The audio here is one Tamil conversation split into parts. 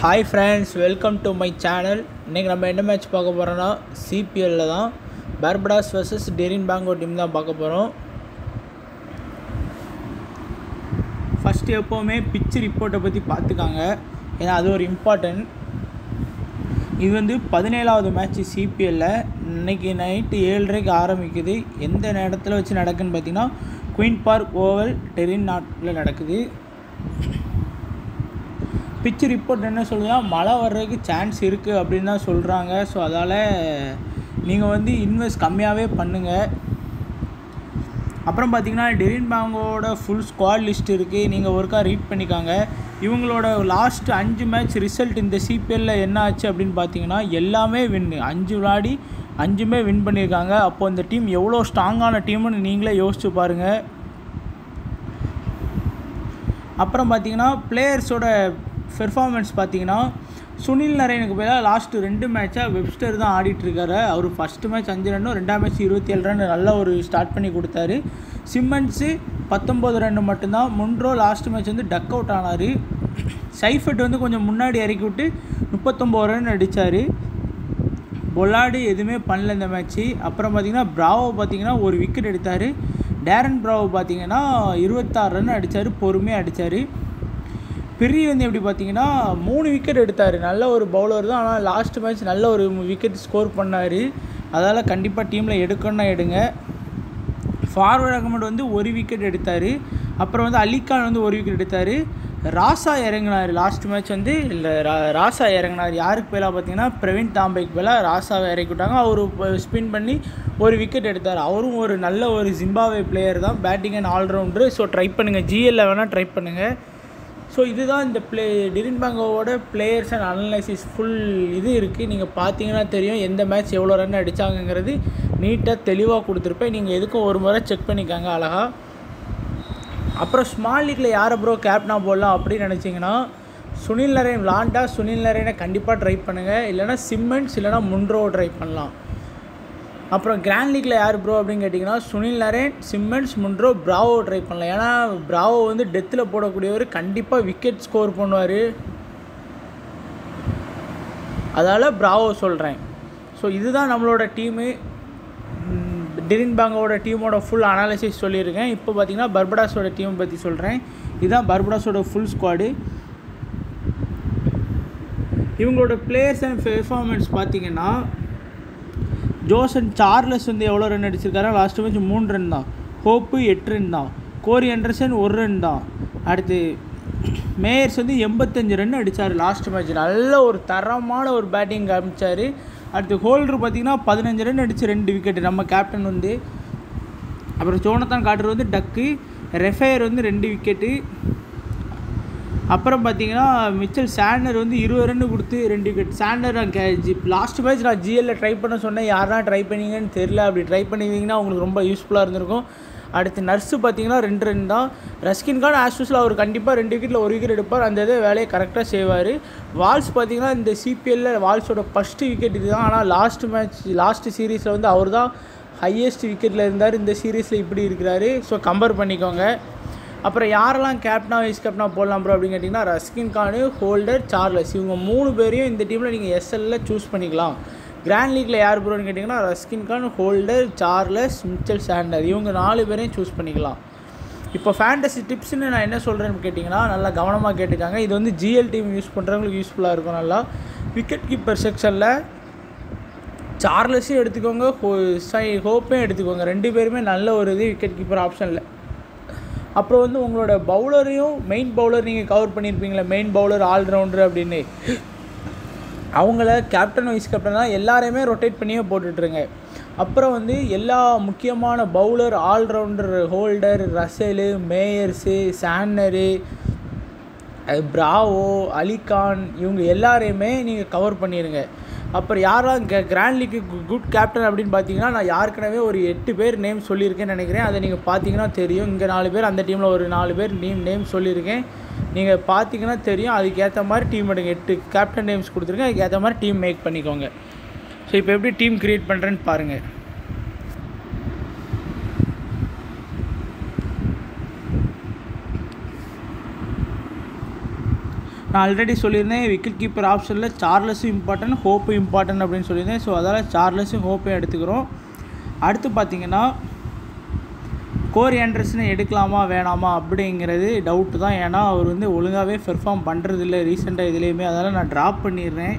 hi friends welcome to my channel இன்றைக்கி நம்ம என்ன மேட்ச் பார்க்க போகிறோன்னா சிபிஎல்லில் தான் பர்படாஸ் vs டெரின் பேங்கோ டீம் தான் பார்க்க போகிறோம் ஃபஸ்ட்டு எப்போவுமே பிச் ரிப்போர்ட்டை பற்றி பார்த்துக்காங்க ஏன்னா அது ஒரு இம்பார்ட்டன்ட் இது வந்து பதினேழாவது மேட்ச் சிபிஎல்ல இன்னைக்கு நைட்டு ஏழரைக்கு ஆரம்பிக்குது எந்த இடத்துல வச்சு நடக்குன்னு பார்த்தீங்கன்னா குயின் பார்க் ஓவல் டெரின் நாட்டில் நடக்குது பிச் ரிப்போர்ட் என்ன சொல்லுதுன்னா மழை வர்றதுக்கு சான்ஸ் இருக்குது அப்படின்னு தான் சொல்கிறாங்க ஸோ அதால் நீங்கள் வந்து இன்வெஸ்ட் கம்மியாகவே பண்ணுங்கள் அப்புறம் பார்த்தீங்கன்னா டெரின் பேங்கோட ஃபுல் ஸ்குவாட் லிஸ்ட் இருக்குது நீங்கள் ஒருக்கா ரீட் பண்ணிக்காங்க இவங்களோட லாஸ்ட் அஞ்சு மேட்ச் ரிசல்ட் இந்த சிபிஎல்ல என்ன ஆச்சு அப்படின்னு பார்த்தீங்கன்னா எல்லாமே வின்னு அஞ்சு விளையாடி அஞ்சுமே வின் பண்ணியிருக்காங்க அப்போ இந்த டீம் எவ்வளோ ஸ்ட்ராங்கான டீம்னு நீங்களே யோசிச்சு பாருங்கள் அப்புறம் பார்த்தீங்கன்னா பிளேயர்ஸோட பெர்ஃபார்மன்ஸ் பார்த்தீங்கன்னா சுனில் நரேனுக்கு பதிலாக லாஸ்ட்டு ரெண்டு மேட்சாக வெப்ஸ்டர் தான் ஆடிட்டு இருக்காரு அவர் ஃபஸ்ட்டு மேட்ச் அஞ்சு ரன்னும் ரெண்டாம் மேட்ச் இருபத்தி ஏழு ரன் நல்ல ஒரு ஸ்டார்ட் பண்ணி கொடுத்தாரு சிம்மன்ஸு பத்தொம்போது ரன் மட்டும்தான் முன்ரோ லாஸ்ட் மேட்ச் வந்து டக் அவுட் ஆனார் சைஃபட் வந்து கொஞ்சம் முன்னாடி இறக்கி விட்டு முப்பத்தொம்போது ரன் அடித்தார் பொலாடு எதுவுமே பண்ணல இந்த மேட்ச்சு அப்புறம் பார்த்தீங்கன்னா ப்ராவோ பார்த்தீங்கன்னா ஒரு விக்கெட் எடுத்தார் டேரன் ப்ராவோ பார்த்தீங்கன்னா இருபத்தாறு ரன் அடித்தார் பொறுமையாக அடித்தார் பெரிய வந்து எப்படி பார்த்தீங்கன்னா மூணு விக்கெட் எடுத்தார் நல்ல ஒரு பவுலர் தான் ஆனால் லாஸ்ட் மேட்ச் நல்ல ஒரு விக்கெட் ஸ்கோர் பண்ணார் அதால் கண்டிப்பாக டீமில் எடுக்கணும்னா எடுங்க ஃபார்வர்ட் அகமட் வந்து ஒரு விக்கெட் எடுத்தார் அப்புறம் வந்து அலிகான் வந்து ஒரு விக்கெட் எடுத்தார் ராசா இறங்கினார் லாஸ்ட் மேட்ச் வந்து இல்லை ரா ராசா இறங்கினார் யாருக்கு பேலாக பார்த்தீங்கன்னா பிரவீன் தாம்பேக்கு பேலாக ராசாவை இறக்கி விட்டாங்க அவர் ஸ்பின் பண்ணி ஒரு விக்கெட் எடுத்தார் அவரும் ஒரு நல்ல ஒரு ஜிம்பாவே பிளேயர் தான் batting and allrounder so try பண்ணுங்கள் ஜிஎல்ல வேணால் ட்ரை பண்ணுங்கள் ஸோ இதுதான் இந்த பிளே டிரின் பேங்கோவோட பிளேயர்ஸ் அண்ட் அனலைசிஸ் ஃபுல் இது இருக்குது நீங்கள் பார்த்தீங்கன்னா தெரியும் எந்த மேட்ச் எவ்வளோ ரன் அடித்தாங்கங்கிறது நீட்டாக தெளிவாக கொடுத்துருப்பேன் நீங்கள் எதுக்கும் ஒரு முறை செக் பண்ணிக்காங்க அழகாக அப்புறம் ஸ்மால் லீக்கில் யாரை ப்ரோ கேப்டனாக போடலாம் அப்படின்னு நினச்சிங்கன்னா சுனில் நரேன் விளாண்டா சுனில் நரேனை கண்டிப்பாக ட்ரை பண்ணுங்கள் இல்லைனா சிம்மன்ஸ் இல்லைனா முன்ரோ ட்ரை பண்ணலாம் அப்புறம் கிராண்ட் லீக்கில் யார் ப்ரோ அப்படின்னு கேட்டிங்கன்னா Sunil Narine Simmons Munro Bravo try பண்ணலாம் ஏன்னா ப்ராவோ வந்து டெத்தில் போடக்கூடியவர் கண்டிப்பாக விக்கெட் ஸ்கோர் பண்ணுவார் அதால் ப்ராவோ சொல்கிறேன் ஸோ இதுதான் நம்மளோட டீமு டிரின் பேங்கோட டீமோட ஃபுல் அனாலிசிஸ் சொல்லியிருக்கேன் இப்போ பார்த்தீங்கன்னா பர்படாஸோட டீமை பற்றி சொல்கிறேன் இதுதான் பர்படாஸோட ஃபுல் ஸ்குவாடு இவங்களோட பிளேயர்ஸ் அண்ட் பெர்ஃபார்மன்ஸ் பார்த்தீங்கன்னா ஜோசன் சார்லஸ் வந்து எவ்வளோ ரன் அடிச்சிருக்காரா லாஸ்ட் மேட்ச் மூணு ரன் தான் ஹோப்பு எட்டு ரன் தான் கோரி அண்டர்சன் ஒரு ரன் தான் அடுத்து மேயர்ஸ் வந்து எண்பத்தஞ்சு ரன் அடித்தார் லாஸ்ட் மேட்ச் நல்ல ஒரு தரமான ஒரு பேட்டிங் காமிச்சார் அடுத்து ஹோல்டர் பார்த்தீங்கன்னா பதினஞ்சு ரன் அடித்து ரெண்டு விக்கெட்டு நம்ம கேப்டன் வந்து அப்புறம் ஜோனத்தான் காட்டர் வந்து டக்கு ரெஃபையர் வந்து ரெண்டு விக்கெட்டு அப்புறம் பார்த்தீங்கன்னா மிச்சல் சாண்டர் வந்து இருபது ரன் கொடுத்து ரெண்டு விக்கெட் சாண்டர் நான் கே ஜி லாஸ்ட் மேட்ச் நான் ஜிஎல்ல ட்ரை பண்ண சொன்னேன் யாரா ட்ரை பண்ணீங்கன்னு தெரில அப்படி ட்ரை பண்ணியிருந்தீங்கன்னா உங்களுக்கு ரொம்ப யூஸ்ஃபுல்லாக இருந்திருக்கும் அடுத்து நர்ஸு பார்த்தீங்கன்னா ரெண்டு ரன் தான் ரஸ்கின் கான் ஆஸ்யூஸில் அவர் கண்டிப்பாக ரெண்டு விக்கெட்டில் ஒரு விக்கெட் எடுப்பார் அந்த இதை வேலையை கரெக்டாக செய்வார் வால்ஸ் பார்த்தீங்கன்னா இந்த சிபிஎல்ல வால்ஸோட ஃபஸ்ட்டு விக்கெட் இது தான் ஆனால் லாஸ்ட் மேட்ச் லாஸ்ட் சீரீஸில் வந்து அவர் தான் ஹையஸ்ட் விக்கெட்டில் இருந்தார் இந்த சீரீஸில் இப்படி இருக்கிறாரு ஸோ கம்பேர் பண்ணிக்கோங்க அப்புறம் யாரெல்லாம் கேப்டனா வைஸ் கேப்டனா போடலாம் ப்ரோ அப்படின்னு கேட்டிங்கன்னா ரஸ்கின் கானு ஹோல்டர் சார்லஸ் இவங்க மூணு பேரையும் இந்த டீமில் நீங்கள் எஸ்எல்ல சூஸ் பண்ணிக்கலாம் கிராண்ட் லீக்கில் யார் ப்ரோன்னு கேட்டிங்கன்னா ரஸ்கின் கான் ஹோல்டர் சார்லஸ் மிச்சல் சாண்டர் இவங்க நாலு பேரையும் சூஸ் பண்ணிக்கலாம் இப்போ ஃபேண்டசி டிப்ஸ்னு நான் என்ன சொல்கிறேன்னு கேட்டிங்கன்னா நல்லா கவனமாக கேட்டுக்காங்க இது வந்து ஜிஎல் டீம் யூஸ் பண்ணுறவங்களுக்கு யூஸ்ஃபுல்லாக இருக்கும் நல்லா விக்கெட் கீப்பர் செக்ஷனில் சார்லஸையும் எடுத்துக்கோங்க ஹோ சை ஹோப்பையும் எடுத்துக்கோங்க ரெண்டு பேருமே நல்ல ஒரு இது விக்கெட் கீப்பர் ஆப்ஷனில் அப்புறம் வந்து உங்களோட பவுலரையும் மெயின் பவுலர் நீங்கள் கவர் பண்ணியிருப்பீங்களே மெயின் பவுலர் ஆல்ரவுண்டர் அப்படின்னு அவங்கள கேப்டன் வைஸ் கேப்டனாக எல்லாரையுமே ரொட்டேட் பண்ணியே போட்டுட்ருங்க அப்புறம் வந்து எல்லா முக்கியமான bowler allrounder Holder Russell Mayers Santner Bravo Ali Khan இவங்க எல்லாரையுமே நீங்கள் கவர் பண்ணிடுங்க அப்புறம் யாரெல்லாம் கே கிராண்ட் லீக்கு குட் கேப்டன் அப்படின்னு பார்த்தீங்கன்னா நான் யாருக்கனவே ஒரு எட்டு பேர் நேம் சொல்லியிருக்கேன்னு நினைக்கிறேன் அதை நீங்கள் பார்த்தீங்கன்னா தெரியும் இங்கே நாலு பேர் அந்த டீமில் ஒரு நாலு பேர் நேம் நேம் சொல்லியிருக்கேன் நீங்கள் பார்த்தீங்கன்னா தெரியும் அதுக்கேற்ற மாதிரி டீம் எடுங்க எட்டு கேப்டன் நேம்ஸ் கொடுத்துருக்கேன் அதுக்கேற்ற மாதிரி டீம் மேக் பண்ணிக்கோங்க ஸோ இப்போ எப்படி டீம் க்ரியேட் பண்ணுறேன்னு பாருங்கள் நான் ஆல்ரெடி சொல்லியிருந்தேன் விக்கெட் கீப்பர் ஆப்ஷனில் சார்லஸும் இம்பார்ட்டன்ட் ஹோப்பும் இம்பார்ட்டன்ட் அப்படின்னு சொல்லியிருந்தேன் ஸோ அதால் சார்லஸும் ஹோப்பையும் எடுத்துக்கிறோம் அடுத்து பார்த்தீங்கன்னா கோரி ஆண்டர்சனை எடுக்கலாமா வேணாமா அப்படிங்கிறது டவுட்டு தான் ஏன்னா அவர் வந்து ஒழுங்காகவே பெர்ஃபார்ம் பண்ணுறதில்ல ரீசெண்டாக இதுலேயுமே அதனால் நான் ட்ராப் பண்ணிடுறேன்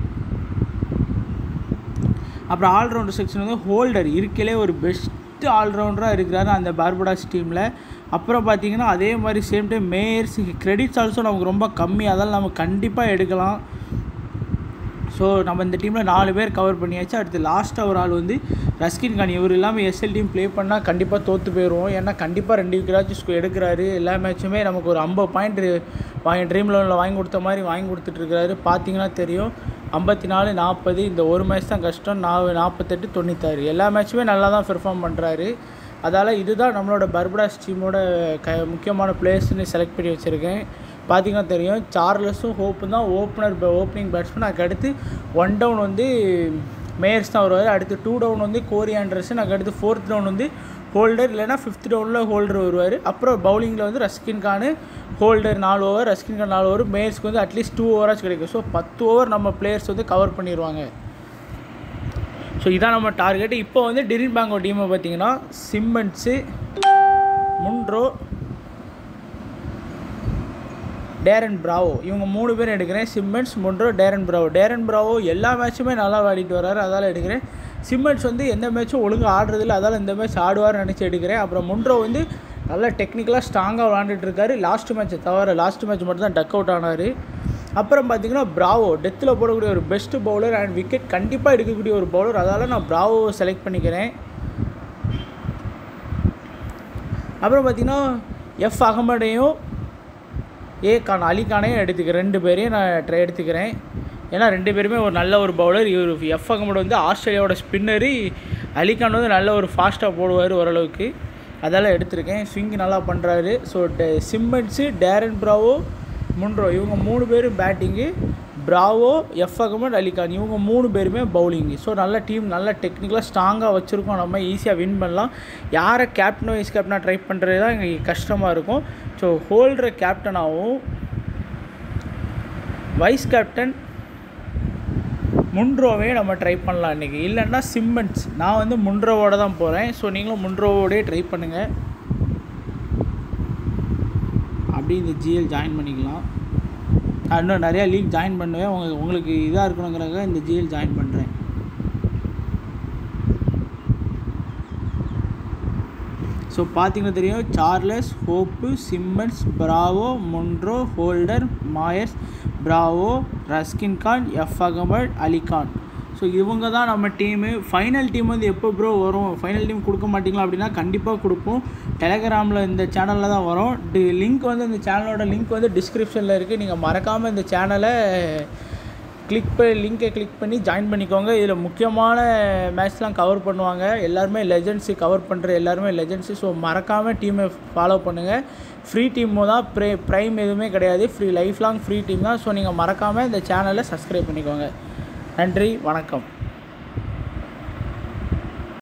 அப்புறம் ஆல்ரவுண்டர் செக்ஷன் வந்து ஹோல்டர் இருக்கையிலே ஒரு பெஸ்ட்டு ஆல்ரவுண்டராக இருக்கிறாரு அந்த பார்படாஸ் டீமில் அப்புறம் பார்த்தீங்கன்னா அதே மாதிரி same time Mayers credits also நமக்கு ரொம்ப கம்மி அதெல்லாம் நம்ம கண்டிப்பாக எடுக்கலாம் ஸோ நம்ம இந்த டீமில் நாலு பேர் கவர் பண்ணியாச்சு அடுத்து லாஸ்ட்டாக ஒரு ஆள் வந்து ரஸ்கின் கான் இவர் இல்லாமல் எஸ்எல் டீம் ப்ளே பண்ணால் கண்டிப்பாக தோற்று போயிடுவோம் ஏன்னா கண்டிப்பாக ரெண்டு விக்கெட்டாச்சும் எடுக்கிறாரு எல்லா மேட்சுமே நமக்கு ஒரு ஐம்பது பாயிண்ட் வாங்கி ட்ரீம் லெவலில் வாங்கி கொடுத்த மாதிரி வாங்கி கொடுத்துட்ருக்காரு பார்த்தீங்கன்னா தெரியும் ஐம்பத்தி நாலு நாற்பது இந்த ஒரு மேட்ச் தான் கஷ்டம் நா நாற்பத்தெட்டு தொண்ணூத்தாறு எல்லா மேட்சுமே நல்லா தான் பெர்ஃபார்ம் பண்ணுறாரு அதால் இதுதான் நம்மளோட பர்படாஸ் டீமோட க முக்கியமான பிளேயர்ஸ்னு செலக்ட் பண்ணி வச்சுருக்கேன் பார்த்தீங்கன்னா தெரியும் சார்லஸும் ஹோப்பும் தான் ஓப்பனர் ஓப்பனிங் பேட்ஸ்மேன் அதுக்கு அடுத்து ஒன் டவுன் வந்து மேயர்ஸ் தான் வருவார் அடுத்து டூ டவுன் வந்து கோரி ஆண்டர்சன் அதுக்கு அடுத்து ஃபோர்த் டவுன் வந்து ஹோல்டர் இல்லைனா ஃபிஃப்த் டவுனில் ஹோல்டர் வருவார் அப்புறம் பவுலிங்கில் வந்து ரஸ்கின் கானு ஹோல்டர் நாலு ஓவர் ரஸ்கின் கான் நாலு ஓவர் மேயர்ஸ்க்கு வந்து அட்லீஸ்ட் டூ ஓவராச்சும் கிடைக்கும் ஸோ பத்து ஓவர் நம்ம பிளேயர்ஸ் வந்து கவர் பண்ணிடுவாங்க ஸோ இதான் நம்ம டார்கெட் இப்போ வந்து டிரின் பேங்கோ டீமை பார்த்தீங்கன்னா சிம்மன்ஸு முன்ட்ரோ டேரன் பிராவோ இவங்க மூணு பேர் எடுக்கிறேன் Simmons Munro Darren Bravo Darren Bravo எல்லா மேட்சுமே நல்லா விளையாடிட்டு வராரு அதால் எடுக்கிறேன் சிம்மன்ஸ் வந்து எந்த மேட்சும் ஒழுங்காக ஆடுறதில்ல அதால் இந்த மேட்ச் ஆடுவார்னு நினச்சி எடுக்கிறேன் அப்புறம் முன்ட்ரோ வந்து நல்லா டெக்னிக்கலாக ஸ்ட்ராங்காக விளாண்டுட்டு இருக்காரு லாஸ்ட் மேட்ச்சை தவிர லாஸ்ட் மேட்ச் மட்டும் தான் டக் அவுட் ஆனார் அப்புறம் பார்த்தீங்கன்னா பிராவோ டெத்தில் போடக்கூடிய ஒரு பெஸ்ட்டு பவுலர் அண்ட் விக்கெட் கண்டிப்பாக எடுக்கக்கூடிய ஒரு பவுலர் அதால் நான் பிராவோவை செலக்ட் பண்ணிக்கிறேன் அப்புறம் பார்த்தீங்கன்னா எஃப் அகமடையும் ஏ கான் அலி கானையும் எடுத்துக்கிறேன் ரெண்டு பேரையும் நான் ட்ரை எடுத்துக்கிறேன் ஏன்னா ரெண்டு பேருமே ஒரு நல்ல ஒரு பவுலர் இவர் எஃப் அகமடு வந்து ஆஸ்திரேலியாவோட ஸ்பின்னரு அலிகான் வந்து நல்ல ஒரு ஃபாஸ்ட்டாக போடுவார் ஓரளவுக்கு அதெல்லாம் எடுத்திருக்கேன் ஸ்விங் நல்லா பண்ணுறாரு ஸோ டே சிம்மன்ஸு டேரன் பிராவோ முன்ரோ இவங்க மூணு பேரும் batting Bravo F Ahmed Ali Khan இவங்க மூணு பேருமே பவுலிங்கு ஸோ நல்ல டீம் நல்ல டெக்னிக்கலாக ஸ்ட்ராங்காக வச்சுருக்கோம் நம்ம ஈஸியாக வின் பண்ணலாம் யாரை கேப்டன் வைஸ் கேப்டனாக ட்ரை பண்ணுறது தான் எங்களுக்கு கஷ்டமாக இருக்கும் ஸோ ஹோல்டரை கேப்டனாகவும் வைஸ் கேப்டன் முன்ரோவே நம்ம ட்ரை பண்ணலாம் இன்றைக்கி இல்லைன்னா சிம்மன்ஸ் நான் வந்து முன்ரோவோட தான் போகிறேன் ஸோ நீங்களும் முன்ரோவோடே ட்ரை பண்ணுங்கள் அப்படி இந்த ஜிஎல் ஜாயின் பண்ணிக்கலாம் நான் இன்னும் நிறையா லீக் ஜாயின் பண்ணுவேன் உங்களுக்கு உங்களுக்கு இதாக இருக்கணுங்கிறக்காக இந்த ஜிஎல் ஜாயின் பண்ணுறேன் ஸோ பார்த்தீங்கன்னா தெரியும் Charles Hope Simmons Bravo Munro Holder Mayers Bravo ரஸ்கின் கான் எஃப் அகமட் அலிகான் ஸோ இவங்க தான் நம்ம டீமு ஃபைனல் டீம் வந்து எப்போ ப்ரோ வரும் ஃபைனல் டீம் கொடுக்க மாட்டிங்களா அப்படின்னா கண்டிப்பாக கொடுப்போம் டெலகிராமில் இந்த சேனலில் தான் வரும் டி லிங்க் வந்து இந்த சேனலோட லிங்க் வந்து டிஸ்கிரிப்ஷனில் இருக்குது நீங்கள் மறக்காமல் இந்த சேனலை கிளிக் பண்ணி லிங்கை கிளிக் பண்ணி ஜாயின் பண்ணிக்கோங்க இதில் முக்கியமான மேட்ச்லாம் கவர் பண்ணுவாங்க எல்லாருமே லெஜெண்ட்ஸு கவர் பண்ணுற எல்லாருமே லெஜெண்ட்ஸு ஸோ மறக்காமல் டீமை ஃபாலோ பண்ணுங்கள் ஃப்ரீ டீம் தான் ப்ரே ப்ரைம் எதுவுமே கிடையாது free life long free team தான் ஸோ நீங்கள் மறக்காமல் இந்த சேனலை சப்ஸ்கிரைப் பண்ணிக்கோங்க நன்றி வணக்கம்